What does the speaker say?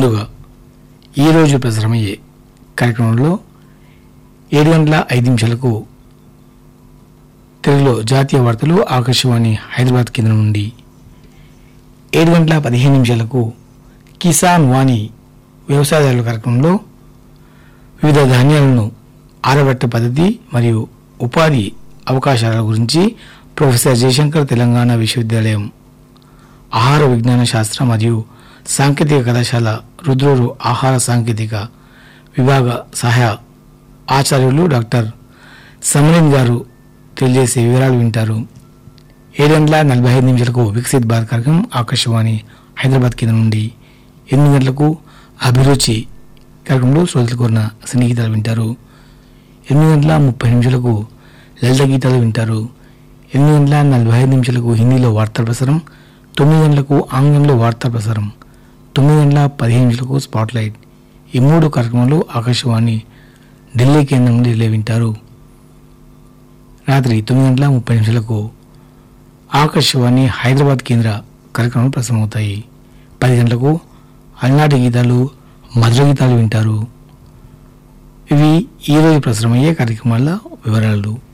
ముందుగా ఈరోజు ప్రసారమయ్యే కార్యక్రమంలో ఏడు గంటల ఐదు నిమిషాలకు తెలుగులో జాతీయ వార్తలు ఆకాశవాణి హైదరాబాద్ కేంద్రం నుండి ఏడు గంటల పదిహేను నిమిషాలకు కిసాన్ వాణి వ్యవసాయదారుల కార్యక్రమంలో వివిధ ధాన్యాలను ఆరబెట్ట పద్ధతి మరియు ఉపాధి అవకాశాల గురించి ప్రొఫెసర్ జయశంకర్ తెలంగాణ విశ్వవిద్యాలయం ఆహార విజ్ఞాన శాస్త్ర మరియు సాంకేతిక కళాశాల రుద్రూరు ఆహార సాంకేతిక విభాగ సహాయ ఆచార్యులు డాక్టర్ సమరీన్ గారు తెలియజేసే వివరాలు వింటారు ఏడు గంటల నలభై ఐదు నిమిషాలకు వికసిత్ భారత్ కార్యక్రమం ఆకాశవాణి హైదరాబాద్ కేంద్రం నుండి ఎనిమిది గంటలకు అభిరుచి కార్యక్రమంలో శ్రోతలు కోరిన సినీ గీతాలు వింటారు ఎనిమిది గంటల ముప్పై నిమిషాలకు లలిత గీతాలు వింటారు ఎనిమిది గంటల నలభై ఐదు నిమిషాలకు హిందీలో వార్తా ప్రసారం తొమ్మిది గంటలకు ఆంగ్లంలో వార్తా ప్రసారం తొమ్మిది గంటల పదిహేను నిమిషాలకు స్పాట్ లైట్ ఈ మూడు కార్యక్రమాలు ఆకాశవాణి ఢిల్లీ కేంద్రం నుండి రిలే వింటారు రాత్రి తొమ్మిది గంటల ముప్పై నిమిషాలకు ఆకాశవాణి హైదరాబాద్ కేంద్ర కార్యక్రమాలు ప్రసారమవుతాయి పది గంటలకు అలనాటి గీతాలు మధుర గీతాలు వింటారు ఇవి ఈరోజు ప్రసారమయ్యే కార్యక్రమాల వివరాలు